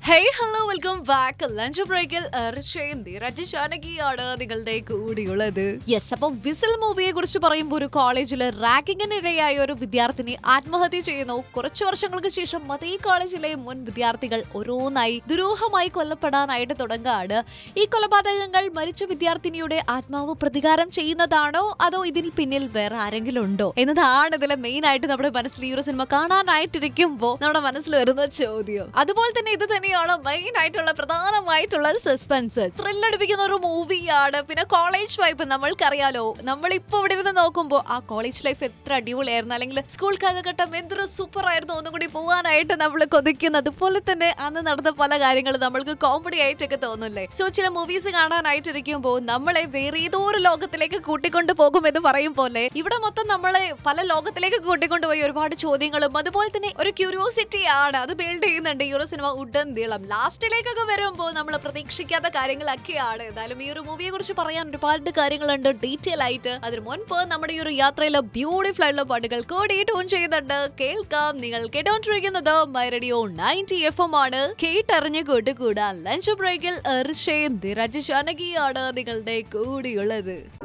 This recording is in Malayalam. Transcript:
hey hello welcome back lunch ബ്രേക്കിൽ ആണ് നിങ്ങളുടെ കൂടിയുള്ളത് യെസ് അപ്പൊ വിസിൽ മൂവിയെ കുറിച്ച് പറയുമ്പോൾ ഒരു കോളേജിൽ റാങ്കിങ്ങിനിരയായ ഒരു വിദ്യാർത്ഥിനി ആത്മഹത്യ ചെയ്യുന്നു കുറച്ചു വർഷങ്ങൾക്ക് ശേഷം അതേ കോളേജിലെ മുൻ വിദ്യാർത്ഥികൾ ഓരോന്നായി ദുരൂഹമായി കൊല്ലപ്പെടാനായിട്ട് തുടങ്ങുകയാണ് ഈ കൊലപാതകങ്ങൾ മരിച്ച വിദ്യാർത്ഥിനിയുടെ ആത്മാവ് പ്രതികാരം ചെയ്യുന്നതാണോ അതോ ഇതിൽ പിന്നിൽ വേറെ ആരെങ്കിലും ഉണ്ടോ എന്നതാണ് ഇതിലെ മെയിൻ ആയിട്ട് നമ്മുടെ മനസ്സിൽ ഈ ഒരു സിനിമ കാണാനായിട്ടിരിക്കുമ്പോൾ നമ്മുടെ മനസ്സിൽ വരുന്ന ചോദ്യം അതുപോലെ തന്നെ ഇത് തന്നെയാണ് മെയിൻ ആയിട്ടുള്ള പ്രധാനമായിട്ടുള്ള സസ്പെൻസ് ത്രില്ലടിപ്പിക്കുന്ന ഒരു മൂവിയാണ് പിന്നെ കോളേജ് വൈബ് നമ്മൾക്കറിയാലോ നമ്മൾ ഇപ്പൊ ഇവിടെ ഇരുന്ന് നോക്കുമ്പോൾ ആ കോളേജ് ലൈഫ് എത്ര അടിപൊളിയായിരുന്നു അല്ലെങ്കിൽ സ്കൂൾ കാലഘട്ടം എന്തൊരു സൂപ്പർ ആയിരുന്നു ഒന്നും കൂടി പോകാനായിട്ട് നമ്മൾ കൊതിക്കുന്നത് അതുപോലെ തന്നെ അന്ന് നടന്ന പല കാര്യങ്ങളും നമ്മൾക്ക് കോമഡി ആയിട്ടൊക്കെ തോന്നില്ലേ സോ ചില മൂവീസ് കാണാനായിട്ടിരിക്കുമ്പോൾ നമ്മളെ വേറെ ഏതോ ഒരു ലോകത്തിലേക്ക് കൂട്ടിക്കൊണ്ടു പോകും എന്ന് പറയും പോലെ ഇവിടെ മൊത്തം നമ്മളെ പല ലോകത്തിലേക്ക് കൂട്ടിക്കൊണ്ടുപോയി ഒരുപാട് ചോദ്യങ്ങളും അതുപോലെ തന്നെ ഒരു ക്യൂരിയോസിറ്റി ആണ് അത് ബിൽഡ് ചെയ്യുന്നുണ്ട് ഈ ഒരു സിനിമ ഉടൻ നീളം ലാസ്റ്റിലേക്കൊക്കെ വരുമ്പോൾ നമ്മൾ പ്രതീക്ഷിക്കാത്ത കാര്യങ്ങളൊക്കെയാണ് എന്തായാലും ഈ ഒരു മൂവിയെ കുറിച്ച് പറയാൻ ഒരുപാട് കാര്യങ്ങളുണ്ട് ഡീറ്റെയിൽ ആയിട്ട് അതിന് മുൻപ് നമ്മുടെ ഈ ഒരു യാത്രയിലെ ബ്യൂട്ടിഫുൾ ആയിട്ടുള്ള പാട്ടുകൾ കൂടി ട്യൂൺ ചെയ്യുന്നുണ്ട് കേൾക്കാം നിങ്ങൾ കേട്ടോണ്ടിരിക്കുന്നത് my radio ninety F M ആണ് കേട്ടറിഞ്ഞ് കൂട്ടുകൂടാൻ ലഞ്ച് ബ്രേക്കിൽ ഋഷേന്ദ് രാജേഷ് അനകിയാണ് നിങ്ങളുടെ കൂടിയുള്ളത്